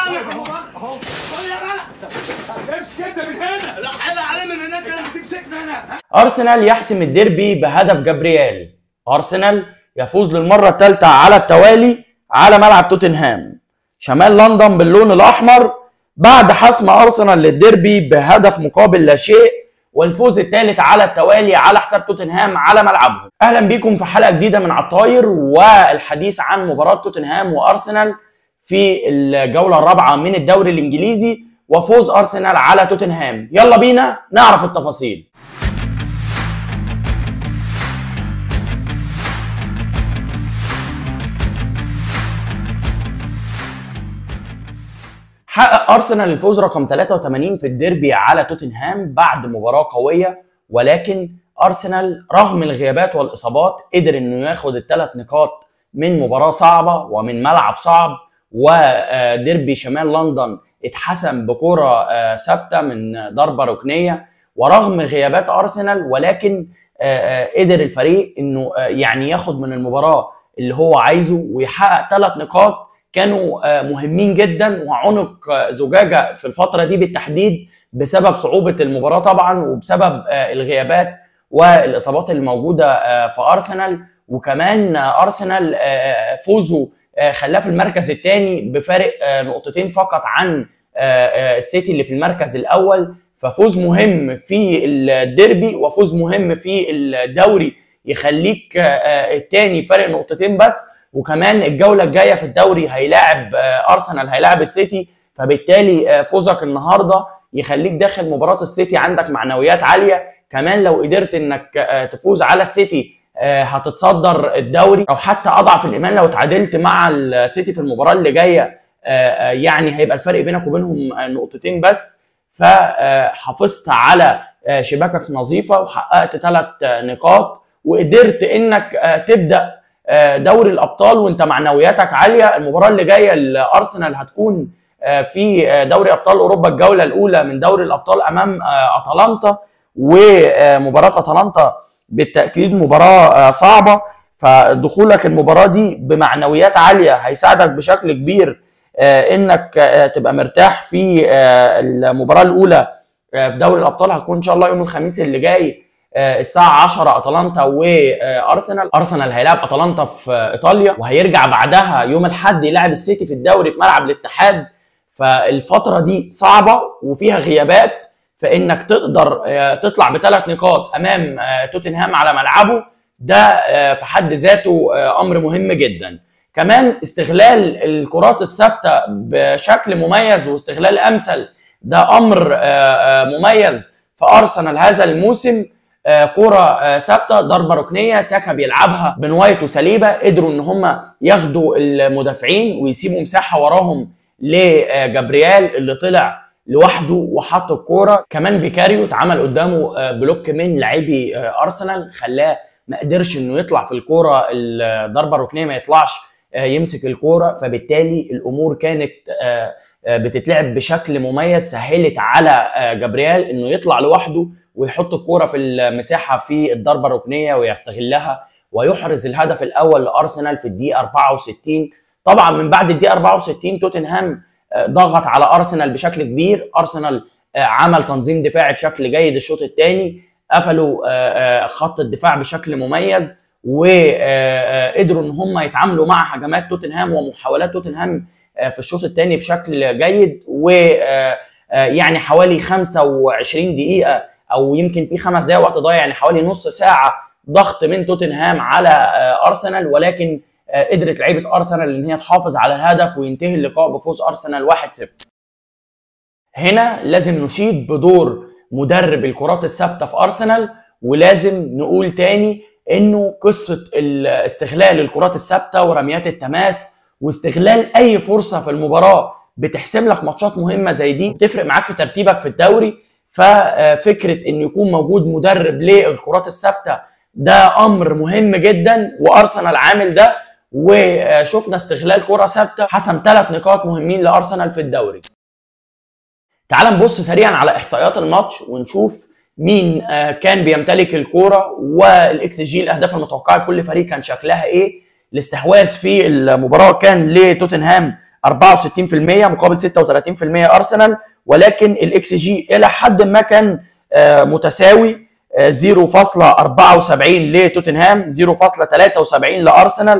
اهو خد يا بقى امشي كده من هنا لا حل عليه من هناك انت تمسكني انا ارسنال يحسم الديربي بهدف جابرييل ارسنال يفوز للمره الثالثه على التوالي على ملعب توتنهام شمال لندن باللون الاحمر بعد حسم ارسنال للديربي بهدف مقابل لا شيء والفوز الثالث على التوالي على حساب توتنهام على ملعبهم اهلا بيكم في حلقه جديده من عطاير والحديث عن مباراه توتنهام وارسنال في الجوله الرابعه من الدوري الانجليزي وفوز ارسنال على توتنهام يلا بينا نعرف التفاصيل حقق ارسنال الفوز رقم 83 في الديربي على توتنهام بعد مباراه قويه ولكن ارسنال رغم الغيابات والاصابات قدر انه ياخد الثلاث نقاط من مباراه صعبه ومن ملعب صعب وديربي شمال لندن اتحسم بكره ثابته من ضربه ركنيه ورغم غيابات ارسنال ولكن قدر الفريق انه يعني ياخد من المباراه اللي هو عايزه ويحقق ثلاث نقاط كانوا مهمين جدا وعنق زجاجه في الفتره دي بالتحديد بسبب صعوبه المباراه طبعا وبسبب الغيابات والاصابات الموجوده في ارسنال وكمان ارسنال فوزه خلاه في المركز الثاني بفارق نقطتين فقط عن السيتي اللي في المركز الاول ففوز مهم في الديربي وفوز مهم في الدوري يخليك الثاني فارق نقطتين بس وكمان الجوله الجايه في الدوري هيلاعب ارسنال هيلاعب السيتي فبالتالي فوزك النهارده يخليك داخل مباراه السيتي عندك معنويات عاليه كمان لو قدرت انك تفوز على السيتي هتتصدر الدوري او حتى اضعف الايمان لو تعادلت مع السيتي في المباراه اللي جايه يعني هيبقى الفرق بينك وبينهم نقطتين بس فحافظت على شباكك نظيفه وحققت ثلاث نقاط وقدرت انك تبدا دوري الابطال وانت معنوياتك عاليه المباراه اللي جايه لارسنال هتكون في دوري ابطال اوروبا الجوله الاولى من دوري الابطال امام اتلانتا ومباراه اتلانتا بالتاكيد مباراه صعبه فدخولك المباراه دي بمعنويات عاليه هيساعدك بشكل كبير انك تبقى مرتاح في المباراه الاولى في دوري الابطال هتكون ان شاء الله يوم الخميس اللي جاي الساعة 10 اتلانتا وارسنال، ارسنال هيلاعب اتلانتا في ايطاليا وهيرجع بعدها يوم الاحد يلعب السيتي في الدوري في ملعب الاتحاد فالفترة دي صعبة وفيها غيابات فانك تقدر تطلع بثلاث نقاط امام توتنهام على ملعبه ده في حد ذاته امر مهم جدا. كمان استغلال الكرات الثابتة بشكل مميز واستغلال امثل ده امر مميز في ارسنال هذا الموسم كرة ثابتة ضربة ركنية ساكا بيلعبها بن وايت وسليبة قدروا ان هم ياخدوا المدافعين ويسيبوا مساحة وراهم لجابريال اللي طلع لوحده وحط الكورة كمان فيكاريو اتعمل قدامه بلوك من لاعبي ارسنال خلاه ما قدرش انه يطلع في الكورة الضربة الركنية ما يطلعش يمسك الكورة فبالتالي الامور كانت بتتلعب بشكل مميز سهلت على جابريال انه يطلع لوحده ويحط الكوره في المساحه في الضربه الركنيه ويستغلها ويحرز الهدف الاول لارسنال في الدقيقه 64 طبعا من بعد الدقيقه 64 توتنهام ضغط على ارسنال بشكل كبير ارسنال عمل تنظيم دفاعي بشكل جيد الشوط الثاني قفلوا خط الدفاع بشكل مميز وقدروا ان هم يتعاملوا مع هجمات توتنهام ومحاولات توتنهام في الشوط الثاني بشكل جيد و يعني حوالي 25 دقيقه او يمكن في خمس دقائق وقت ضايع يعني حوالي نص ساعه ضغط من توتنهام على ارسنال ولكن قدرت لعيبه ارسنال ان هي تحافظ على الهدف وينتهي اللقاء بفوز ارسنال 1-0 هنا لازم نشيد بدور مدرب الكرات الثابته في ارسنال ولازم نقول تاني انه قصه استغلال الكرات الثابته ورميات التماس واستغلال اي فرصه في المباراه بتحسم لك ماتشات مهمه زي دي بتفرق معاك في ترتيبك في الدوري ففكره ان يكون موجود مدرب للكرات الثابته ده امر مهم جدا وارسنال عامل ده وشفنا استغلال كره ثابته حسم ثلاث نقاط مهمين لارسنال في الدوري. تعال نبص سريعا على احصائيات الماتش ونشوف مين كان بيمتلك الكوره والاكس جي الاهداف المتوقعه لكل فريق كان شكلها ايه الاستحواذ في المباراه كان لتوتنهام 64% مقابل 36% ارسنال ولكن الاكس جي الى حد ما كان آه، متساوي آه، 0.74 لتوتنهام 0.73 لارسنال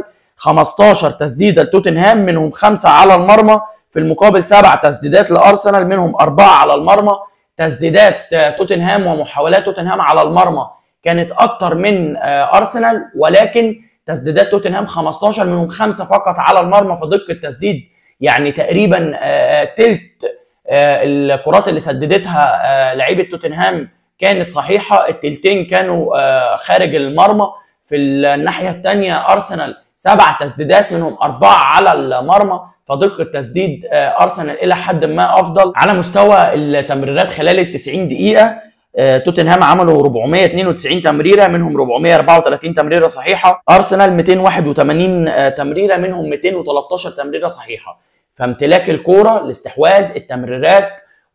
15 تسديده لتوتنهام منهم خمسه على المرمى في المقابل سبع تسديدات لارسنال منهم اربعه على المرمى تسديدات آه، توتنهام ومحاولات توتنهام على المرمى كانت اكتر من آه، ارسنال ولكن تسديدات توتنهام 15 منهم خمسه فقط على المرمى فدقه تسديد يعني تقريبا آه، تلت آه، الكرات اللي سددتها آه، لعيبه توتنهام كانت صحيحه التلتين كانوا آه، خارج المرمى في الناحيه الثانيه ارسنال سبع تسديدات منهم اربعه على المرمى فدقه تسديد آه، ارسنال الى حد ما افضل على مستوى التمريرات خلال ال 90 دقيقه آه، توتنهام عملوا 492 تمريره منهم 434 تمريره صحيحه ارسنال 281 آه، تمريره منهم 213 تمريره صحيحه فامتلاك الكوره الاستحواذ التمريرات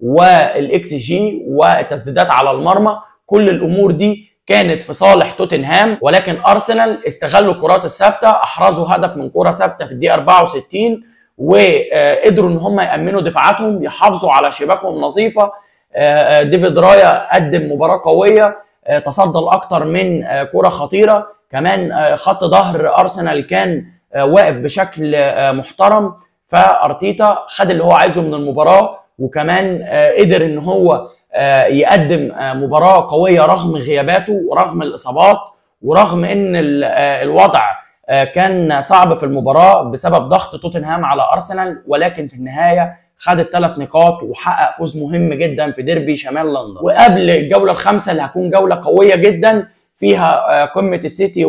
والاكس جي والتسديدات على المرمى كل الامور دي كانت في صالح توتنهام ولكن ارسنال استغلوا الكرات الثابته احرزوا هدف من كره ثابته في الدقيقه 64 وقدروا ان هم يامنوا دفاعاتهم يحافظوا على شباكهم نظيفه آه، ديفيد رايا قدم مباراه قويه آه، تصدى لاكثر من آه، كره خطيره كمان آه، خط ظهر ارسنال كان آه، واقف بشكل آه، محترم فارتيتا خد اللي هو عايزه من المباراه وكمان آه، قدر ان هو آه، يقدم آه، مباراه قويه رغم غياباته ورغم الاصابات ورغم ان ال- آه، الوضع آه، كان صعب في المباراه بسبب ضغط توتنهام على ارسنال ولكن في النهايه خد الثلاث نقاط وحقق فوز مهم جدا في ديربي شمال لندن وقبل الجوله الخامسه اللي هتكون جوله قويه جدا فيها آه، قمه السيتي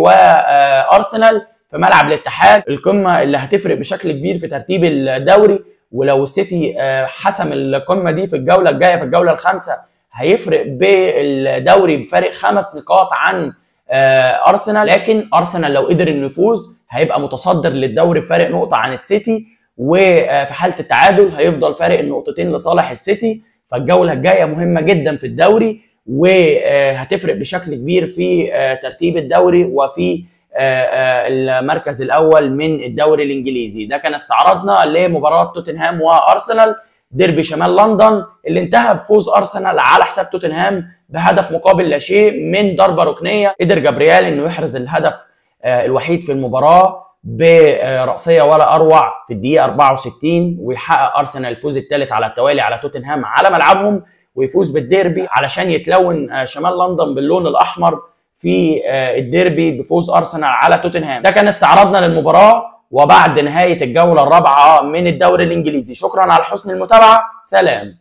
وارسنال في ملعب الاتحاد القمه اللي هتفرق بشكل كبير في ترتيب الدوري ولو السيتي آه، حسم القمه دي في الجوله الجايه في الجوله الخامسه هيفرق بالدوري بفارق خمس نقاط عن آه، ارسنال لكن ارسنال لو قدر انه يفوز هيبقى متصدر للدوري بفارق نقطه عن السيتي وفي حاله التعادل هيفضل فارق النقطتين لصالح السيتي فالجوله الجايه مهمه جدا في الدوري وهتفرق بشكل كبير في آه، ترتيب الدوري وفي آه، آه، المركز الاول من الدوري الانجليزي ده كان استعراضنا لمباراه توتنهام وارسنال ديربي شمال لندن اللي انتهى بفوز ارسنال على حساب توتنهام بهدف مقابل لا شيء من ضربه ركنيه قدر جابرييل انه يحرز الهدف آه، الوحيد في المباراه برأسية ولا أروع في الدقيقة 64 ويحقق أرسنال الفوز الثالث على التوالي على توتنهام على ملعبهم ويفوز بالديربي علشان يتلون آه، شمال لندن باللون الأحمر في آه، الديربي بفوز أرسنال على توتنهام ده كان استعراضنا للمباراة وبعد نهاية الجولة الرابعة من الدوري الإنجليزي شكرا على حسن المتابعة سلام